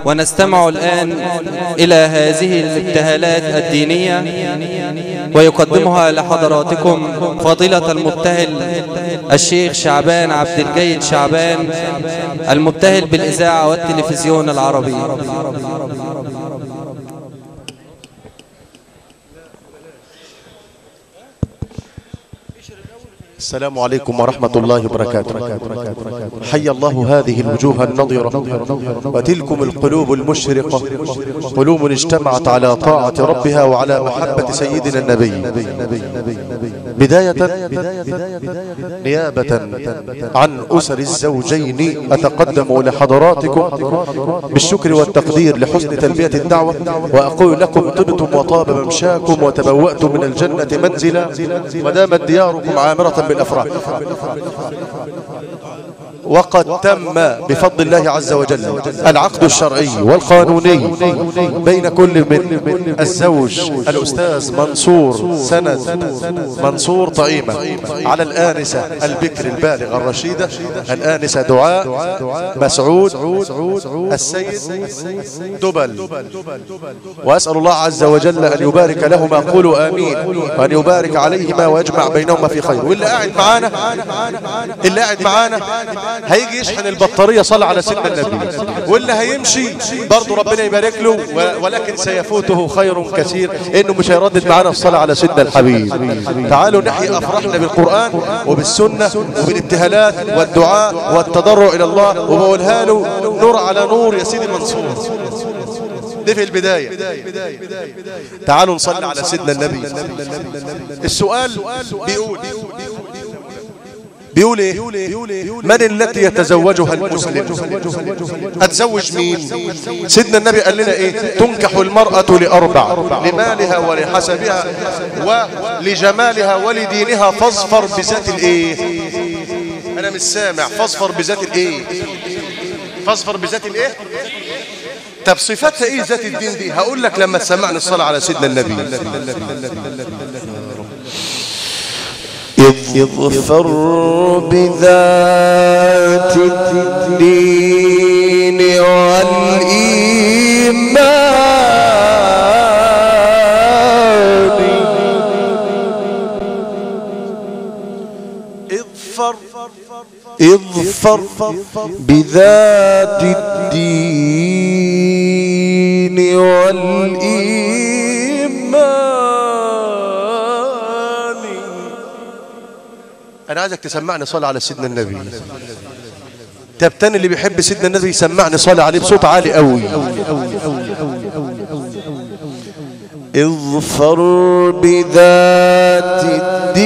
ونستمع الآن إلى هذه الابتهالات الدينية ويقدمها لحضراتكم فضيلة المبتهل الشيخ شعبان عبد الجيد شعبان المبتهل بالإذاعة والتلفزيون العربي السلام عليكم ورحمة الله وبركاته حي الله هذه الوجوه النضرة وتلكم القلوب المشرقة قلوب اجتمعت على طاعة ربها وعلى محبة سيدنا النبي بداية نيابة عن أسر الزوجين أتقدم لحضراتكم بالشكر والتقدير لحسن تلبية الدعوة وأقول لكم طبتم وطاب ممشاكم وتبوأتم من الجنة منزلا ودامت دياركم عامرة بالأفراح وقد تم بفضل الله عز وجل العقد الشرعي والقانوني بين كل من الزوج الأستاذ منصور سند منصور طعيمة على الآنسة البكر البالغة الرشيدة الآنسة دعاء مسعود السيد دبل وأسأل الله عز وجل أن يبارك لهما قولوا آمين وأن يبارك عليهما ويجمع بينهما في خير واللي قاعد معانا اللي قاعد معانا هيجي يشحن البطارية صلى على سيدنا النبي واللي هيمشي برضه ربنا يبارك له ولكن سيفوته خير كثير انه مش هيردد معانا الصلاة على سيدنا الحبيب تعالوا نحيي افراحنا بالقرآن وبالسنة وبالابتهالات والدعاء والتضرع الى الله وبقولها له نور على نور يا سيدي منصور دي في البداية تعالوا نصلي على سيدنا النبي السؤال بيقول بيقول ايه من التي يتزوجها المسلم اتزوج مين سيدنا النبي قال لنا ايه تنكح المرأة لأربع لمالها ولحسبها ولجمالها ولدينها فاظفر بذات الايه انا مش سامع فاظفر بذات الايه فاظفر بذات الايه طب صفاتها ايه ذات الدين دي هقول لك لما تسمعني الصلاة على سيدنا النبي اظفر بذات الدين والإيمان اظفر اظفر بذات الدين والإيمان انا عايزك تسمعني صلاة على سيدنا النبي طب تاني اللي بيحب سيدنا النبي يسمعني صلاة عليه بصوت عالي قوي اظفر بذات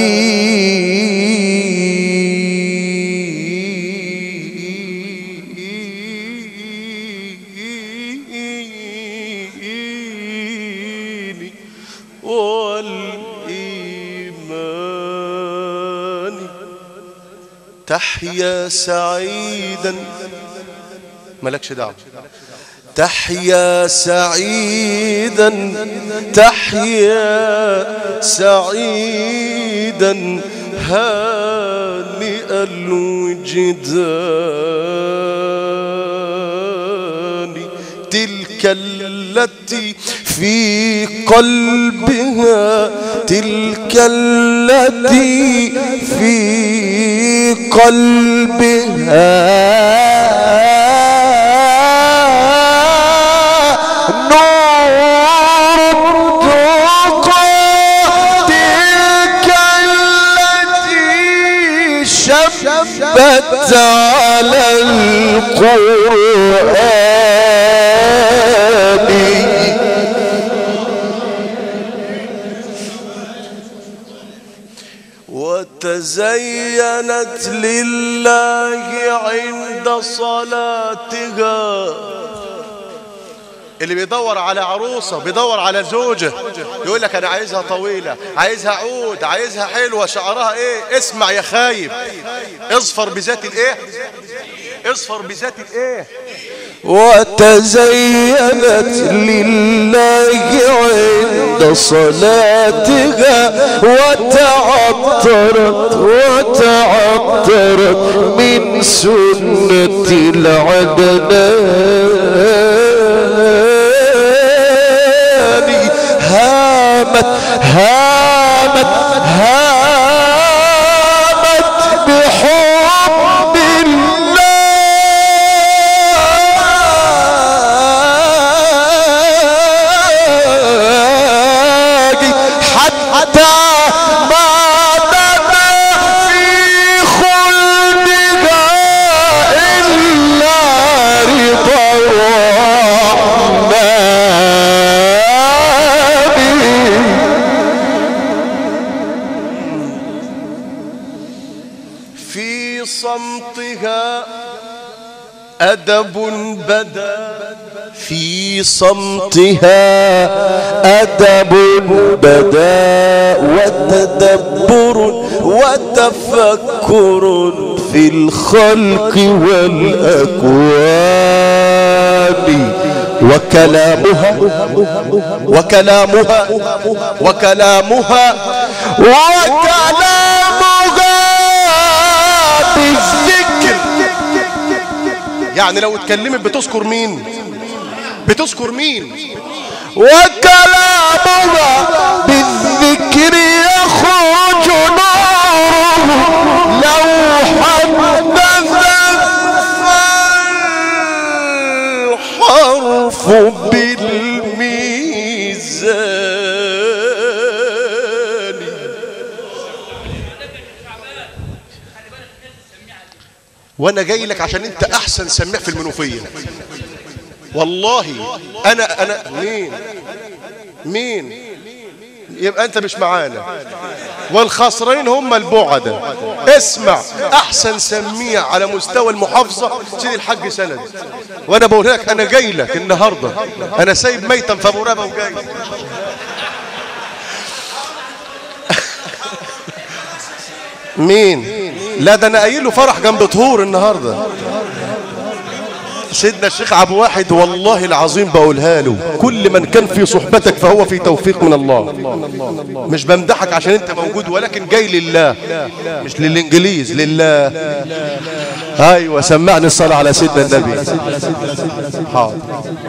الدين والإيمان تحيا سعيدا مالكش دعوة تحيا سعيدا تحيا سعيدا هانئ الوجدان تلك التي في قلبها تلك التي في قلبها نور تقى تلك التي شبت على القرآن وتزينت لله عند صلاتها اللي بيدور على عروسة بيدور على زوجة يقول لك انا عايزها طويلة عايزها عود عايزها حلوة شعرها ايه اسمع يا خايب اصفر بذات الايه اصفر بذات الايه وتزينت لله عند صلاتها وتعطرت وتعطرت من سنة العدنان في صمتها أدب بدا في صمتها أدب بدا وتدبر وتفكر في الخلق والأكوان وكلامها وكلامها وكلامها وكلامها بالذكر يعني لو اتكلمت بتذكر مين بتذكر مين وكلامها بالذكر يخرج نوره لو حدث الحرف بالميزان وانا جاي لك عشان انت احسن سميع في المنوفيه والله انا انا مين مين يبقى انت مش معانا والخاسرين هم البعدة اسمع احسن سميع على مستوى المحافظة سيدي الحاج سند وانا بقول لك انا جاي لك النهاردة انا سايب ميتا في ابو رابة وجاي مين لا ده انا قايل له فرح جنب طهور النهارده سيدنا الشيخ عبد واحد والله العظيم بقولها له كل من كان في صحبتك فهو في توفيق من الله مش بمدحك عشان انت موجود ولكن جاي لله مش للانجليز لله ايوه سمعني الصلاه على سيدنا النبي حاضر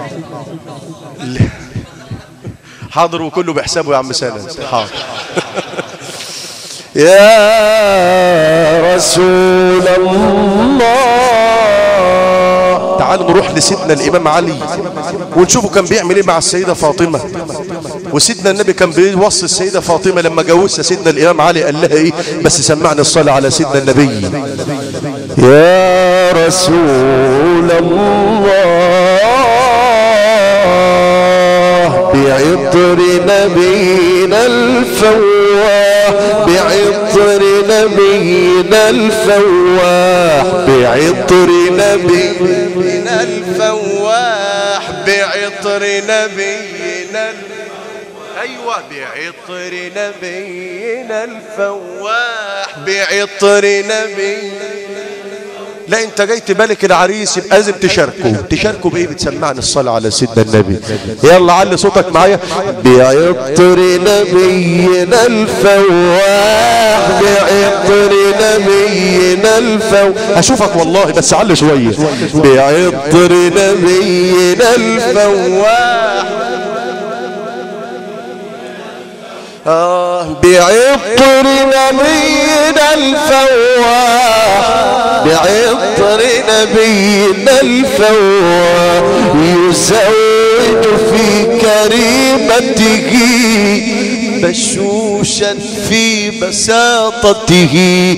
حاضر وكله بحسابه يا عم سالم حاضر يا رسول الله تعالوا نروح لسيدنا الامام علي ونشوفه كان بيعمل ايه مع السيده فاطمه وسيدنا النبي كان بيوصي السيده فاطمه لما جوزها سيدنا الامام علي قال لها ايه بس سمعنا الصلاه على سيدنا النبي يا رسول الله بعطر نبينا الفواح بعطر نبينا الفواح بعطر نبينا الفواح بعطر نبينا ايوه بعطر نبينا الفواح بعطر نبينا لا انت جاي تبارك العريس يبقى لازم تشاركه تشاركه بايه بتسمعني الصلاه على سيدنا النبي يلا علي صوتك معايا بعطر نبينا الفواح بعطر نبينا الفواح هشوفك والله بس علي شويه بعطر نبينا الفواح آه بعطر نبينا الفواح بعطر نبينا الفواح يزوج في كريمته بشوشا في بساطته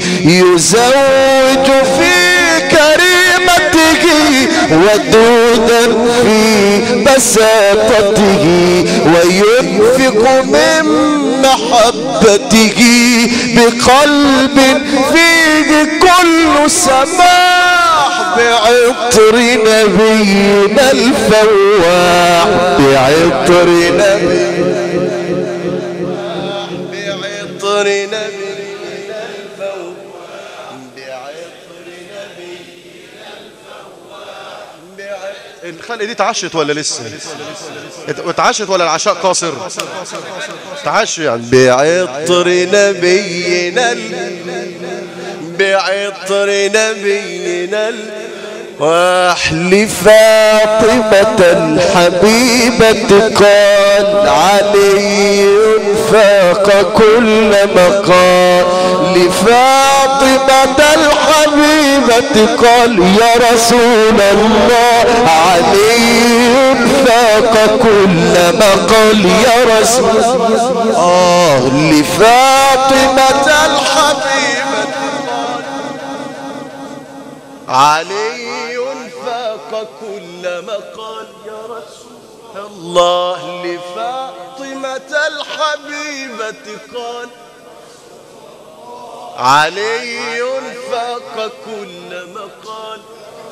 يزوج في كريمته ودودا في بساطته وينفق من محبته بقلب فيه كل سماح بعطر نبينا الفواح بعطر نبينا بعطر نبينا الفواح بعطر نبينا الفواح الخلق دي اتعشت ولا لسه ات- اتعشت ولا العشاء قاصر تعش يعني بعطر نبينا ال- بعطر نبينا ال- واحل فاطمة الحبيبة قال علي فاق كل مقال لفاطمة الحبيبة قال يا رسول الله علي فاق كل مقال يا رسول آه لفاطمة الحبيبة علي فاق كل مقال يا رسول الله لفاطمة الحبيبة قال علي فاق فاق كل مقال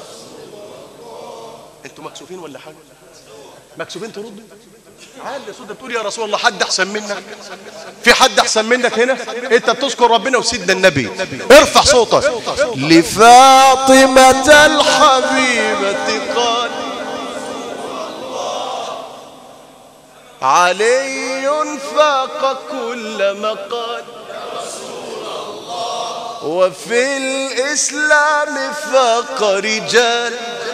انتوا مكسوفين ولا حاجه مكسوفين تردوا عال يا سوده بتقول يا رسول الله حد احسن منك في حد احسن منك هنا انت بتذكر ربنا وسيدنا النبي ارفع صوتك لفاطمه الحبيبه قال علي فاق كل مقال وفي الإسلام فاق رجال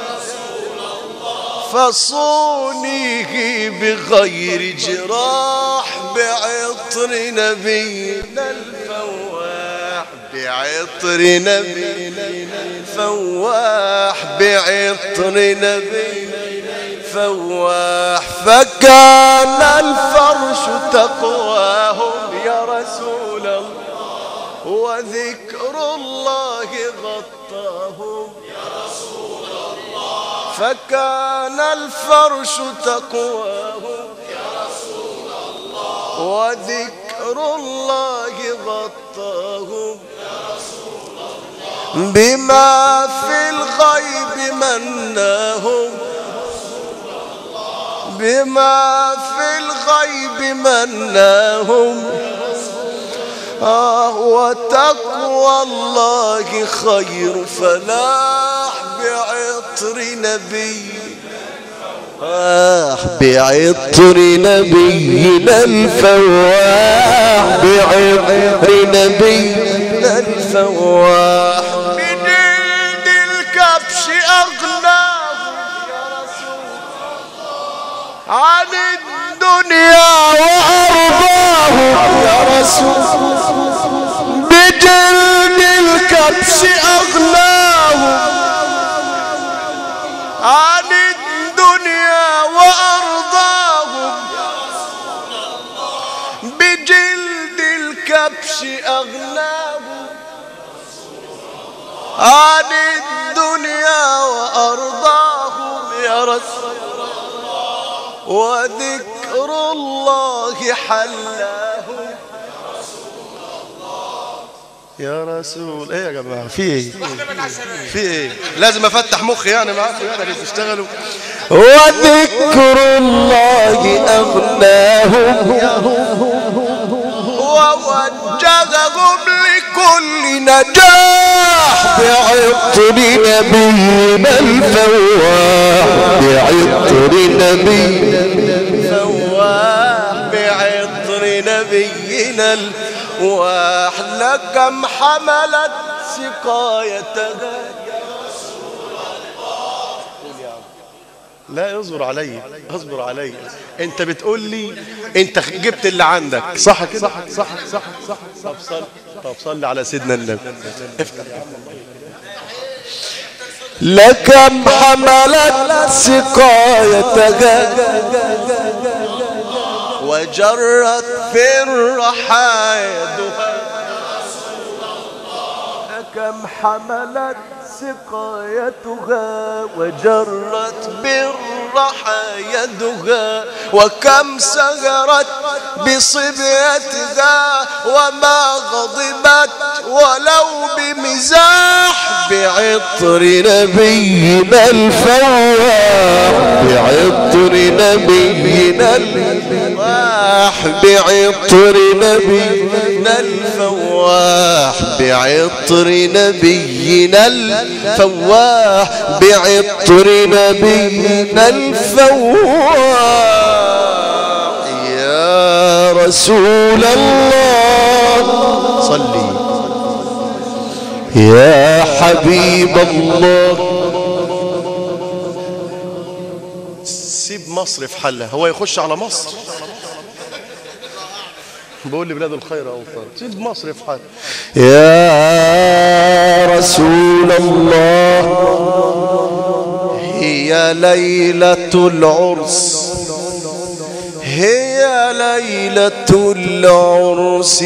فصونيه بغير جراح بعطر نبينا الفواح بعطر نبينا الفواح بعطر نبينا الفواح فكان الفرش تقواهم يا رسول الله وذكر الله غطاهم فكان الفرش تقواهم وذكر الله غطاهم بما في الغيب مناهم بما في الغيب مناهم آه وتقوى الله خير فلاح بعطر نبي آه بعطر نبينا الفواح بعطر نبينا الفواح بجلد الكبش أغناه يا رسول عن الدنيا وأرضاه يا رسول بجلد الكبش أغناه عن الدنيا وأرضاهم بجلد الكبش أغناهم عن الدنيا وأرضاهم يا رسول وذكر الله حلاهم يا رسول ايه يا جماعه في ايه في ايه لازم افتح مخي يعني معاكم يعني اللي تشتغلوا وذكر الله أغناهم ووجههم لكل نجاح بعطر نبينا الفواح بعطر نبينا فواح بعطر نبينا الواح كم حملت سقايتها لا اصبر علي اصبر علي انت بتقول لي انت جبت اللي عندك صح كده صح صح صح صح طب صل طب صل على سيدنا النبي افتح يا عم لكم حملت سقايتها وجرت في الرحايا كم حملت سقايتها وجرت بالرحى يدها وكم سهرت بصبيتها وما غضبت ولو بمزاح بعطر نبينا الفواح بعطر نبينا الفواح بعطر نبينا الفواح بعطر نبينا الفواح بعطر نبينا الفواح يا رسول الله صلي يا حبيب الله سيب مصر في حالها هو يخش على مصر بقول لي بلاد الخير اوطان سيب مصر في حالها يا رسول الله هي ليلة العرس هي ليلة العرس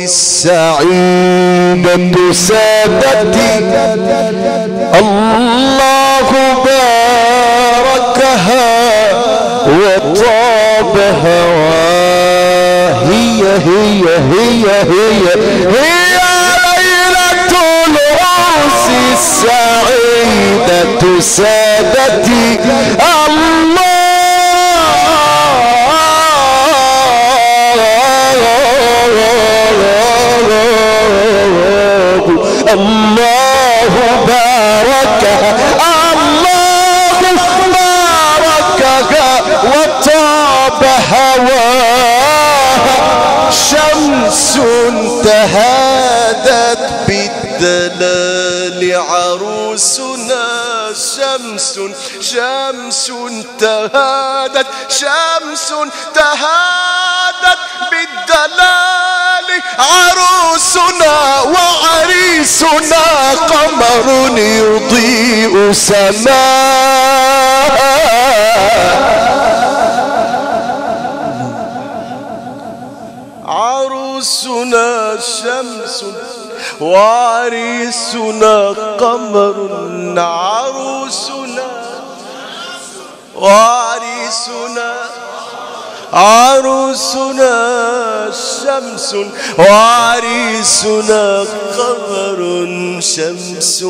السعيدة سادتي الله باركها وطاب هواها هي هي هي هي هي ليلة العرس عروسي السعيدة سادتي الله الله باركها الله باركها وطاب هواها شمس تهادت بالدلال عروسنا شمس شمس تهادت شمس تهادت بالدلال عروسنا وعريسنا قمر يضيء سماء عروسنا شمس وعريسنا قمر عروسنا وعريسنا عروسنا شمس وعريسنا قمر شمس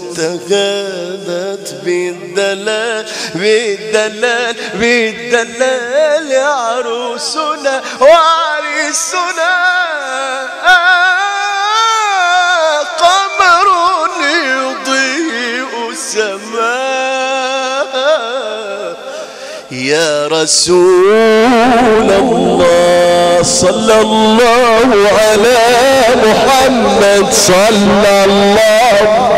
تغادت بالدلال بالدلال بالدلال عروسنا وعريسنا قمر يضيء السماء يا رسول الله صلى الله على محمد صلى الله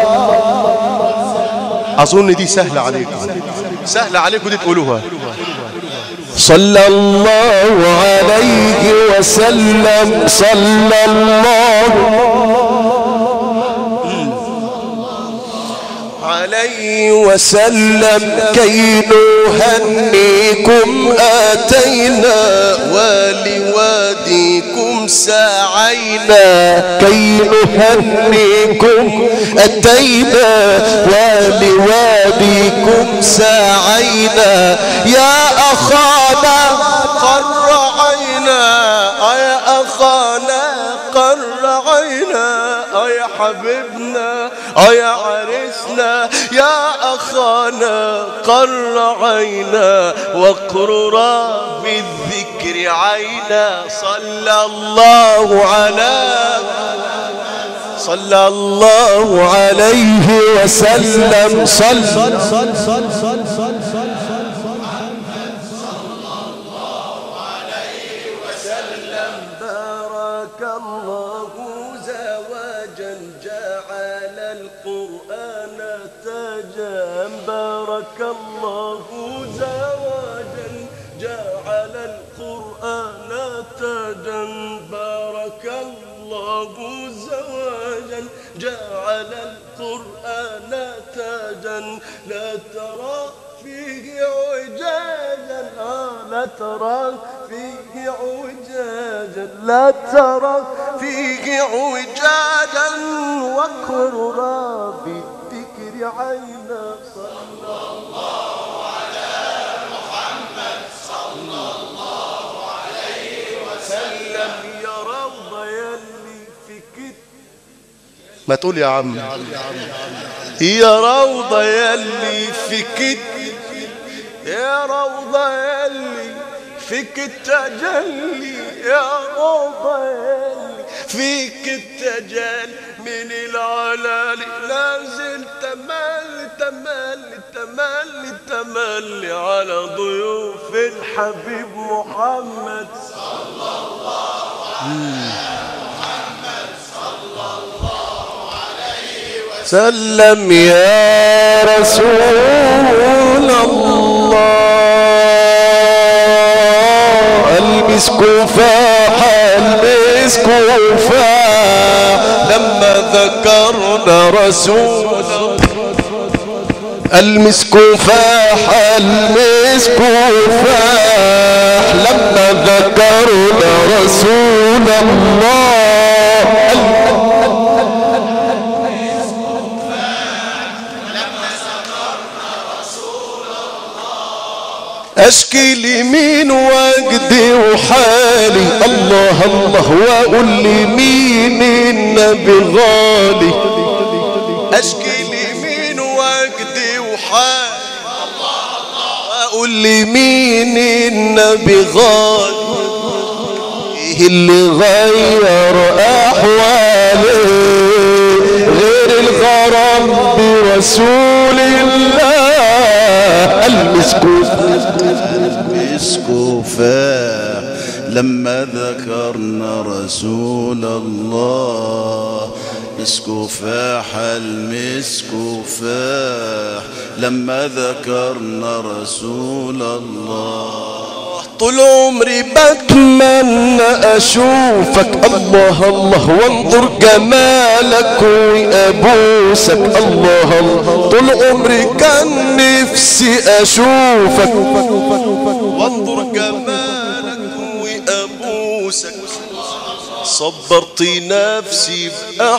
اظن دي سهله عليكم سهله عليكم دي تقولوها صلى الله عليه وسلم صلى الله عليه وسلم كي نهنيكم آتينا ولواديكم سعينا كي نهنيكم أتينا ولواديكم سعينا يا أخانا قر عينا يا أخانا قر عينا يا حبيبنا يا عرسنا يا أخانا قر عينا وقررا بالذكر عينا صلى الله على صلى الله عليه وسلم صلى بارك الله زواجا جعل القرآن تاجا بارك الله زواجا جعل القرآن تاجا بارك الله زواجا جعل القرآن تاجا لا ترى فيه عجاجا آه لا ترى فيه عجاجا لا ترى فيه عجاجا وقررا بالذكر عينا صلى وسلم يا روضة يلي في كتب ما تقول يا عم يا روضة يلي في كتب يا روضة يلي فيك التجلي يا روضة يلي فيك التجلي من العلالي لازل تملي تملي تملي تملي على ضيوف الحبيب محمد سلم يا رسول الله المسك فاح المسك فاح لما ذكرنا رسول المسك فاح المسك فاح لما ذكرنا رسول الله اشكي لمين وجدي وحالي الله الله واقول لمين النبي غالي اشكي قول لي مين النبي غالي إيه اللي غير أحواله غير الغرام برسول الله المسكوت مسكوفا لما ذكرنا رسول الله مسكوفاح المسكوفاح لما ذكرنا رسول الله طول عمري بتمنى أشوفك الله الله وانظر جمالك وأبوسك الله الله طول عمري كان نفسي أشوفك وانظر جمالك وابوسك صبرت نفسي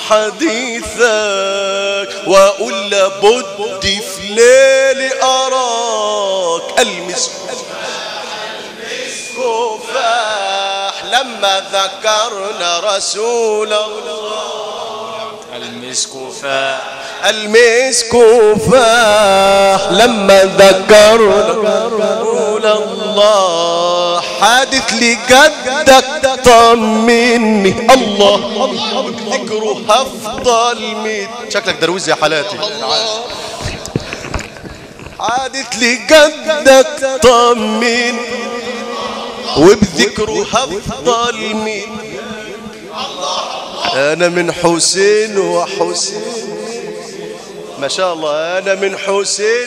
بأحاديثك وأقول لابد في ليلي أراك المس كفاح لما ذكرنا رسول الله المسكوفاء المسك فاح لما ذكرنا رسول الله حادث لجدك طمني الله ذكره افضل من شكلك درويز يا حالاتي حادث لجدك طمني وبذكره افضل من انا من حسين وحسين ما شاء الله انا من حسين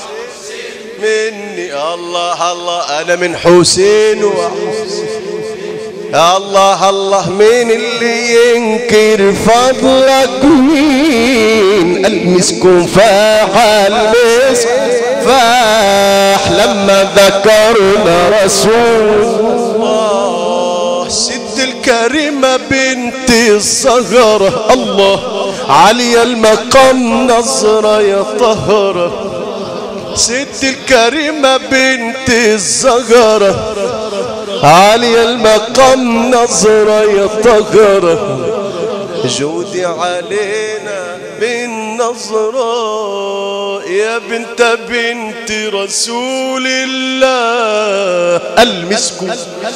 مني الله الله انا من حسين وحسين يا الله الله مين اللي ينكر فضلك مين المسك فاح المسك فاح لما ذكرنا رسول الله ست الكريمة بنت الصغرة الله علي المقام نظرة يا طهرة ست الكريمة بنت الزغرة علي المقام نظرة يا طهرة جودي علينا بالنظرة يا بنت بنت رسول الله المسكو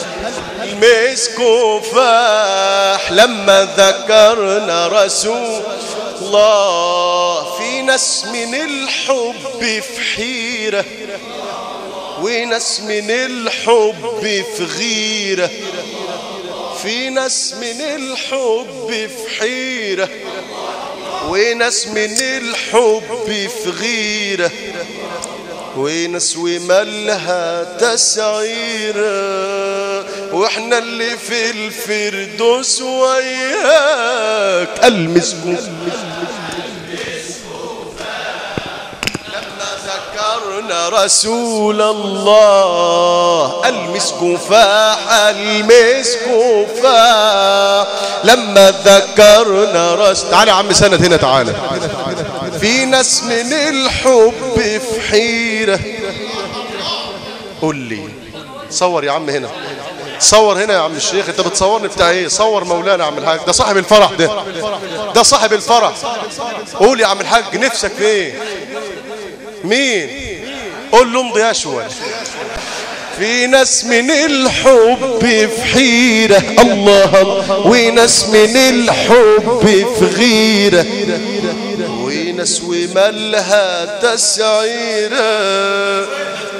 المسكو فاح لما ذكرنا رسول الله في ناس من الحب في حيرة وناس من الحب في غيرة في ناس من الحب في حيرة وناس من الحب في غيرة وناس ومالها تسعيرة واحنا اللي في الفردوس وياك المسكون لما ذكرنا رسول الله المسك فاح المسك فاح لما ذكرنا رسول تعالى يا عم سند هنا تعالى في ناس من الحب في حيرة قول لي صور يا عم هنا صور هنا يا عم الشيخ انت بتصورني بتاع ايه صور مولانا يا عم الحاج ده صاحب الفرح ده ده صاحب الفرح قول يا عم الحاج نفسك في ايه مين قول له امضي اشول في ناس من الحب في حيرة الله وناس من الحب في غيرة وناس ومالها تسعيرة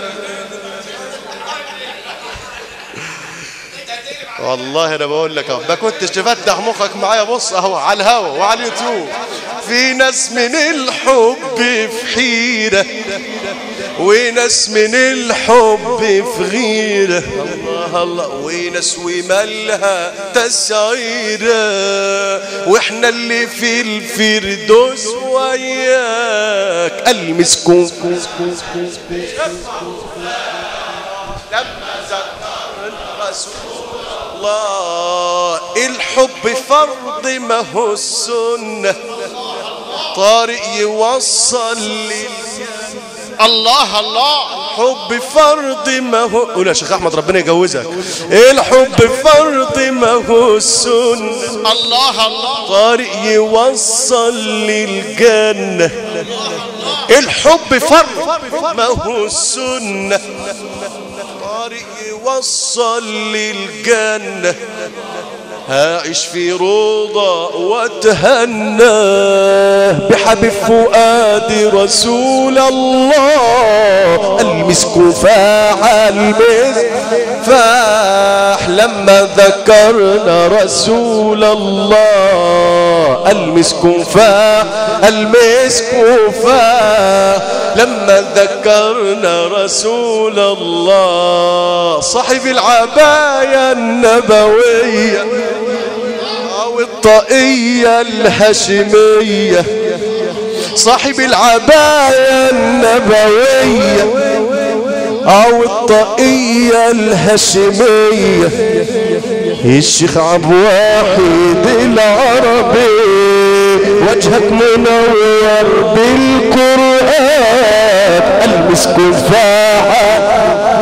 والله انا بقول لك اهو ما كنتش تفتح مخك معايا بص اهو على الهوا وعلى اليوتيوب في ناس من الحب في حيره وناس من الحب في غيره الله الله وناس ومالها تسعيره واحنا اللي في الفردوس وياك المسكون لما ذكرنا رسول الله الحب فرض ما هو السنة طارق يوصل للجنة الله الله حب فرض ما هو قول يا شيخ احمد ربنا يجوزك الحب فرض ما هو السنة الله الله طارق يوصل للجنة الحب فرق ما هو السنة طريق يوصل للجنة هعيش في روضة واتهنى بحبيب فؤادي رسول الله المسك فاعل المسك فاح لما ذكرنا رسول الله المسك فاح المسك فاح لما ذكرنا رسول الله صاحب العباية النبوية أو الطاقية الهاشمية صاحب العباية النبوية أو الطاقية الهاشمية الشيخ عبد واحد العربي وجهك منور بالقرآن المسك فاعل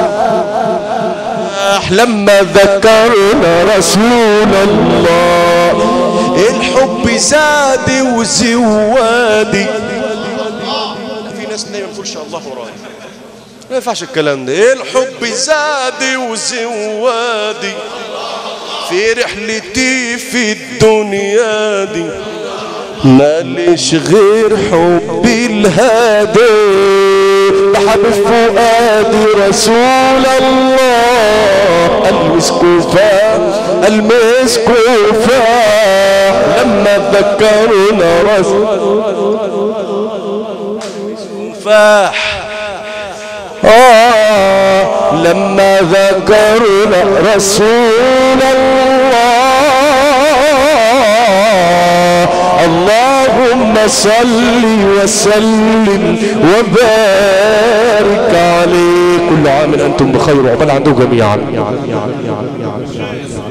لما ذكرنا رسول الله الحب زادي وزوادي في ناس نايمة ما تقولش الله وراي ما ينفعش الكلام ده الحب زادي وزوادي في رحلتي في الدنيا دي ماليش غير حبي الهادي بحب فؤادي رسول الله المسك فاح المسك فاح لما ذكرنا رسول فاح آه لما ذكرنا رسول الله اللهم صل وسلم وبارك عليه كل عام انتم بخير وعقبال عندكم جميعا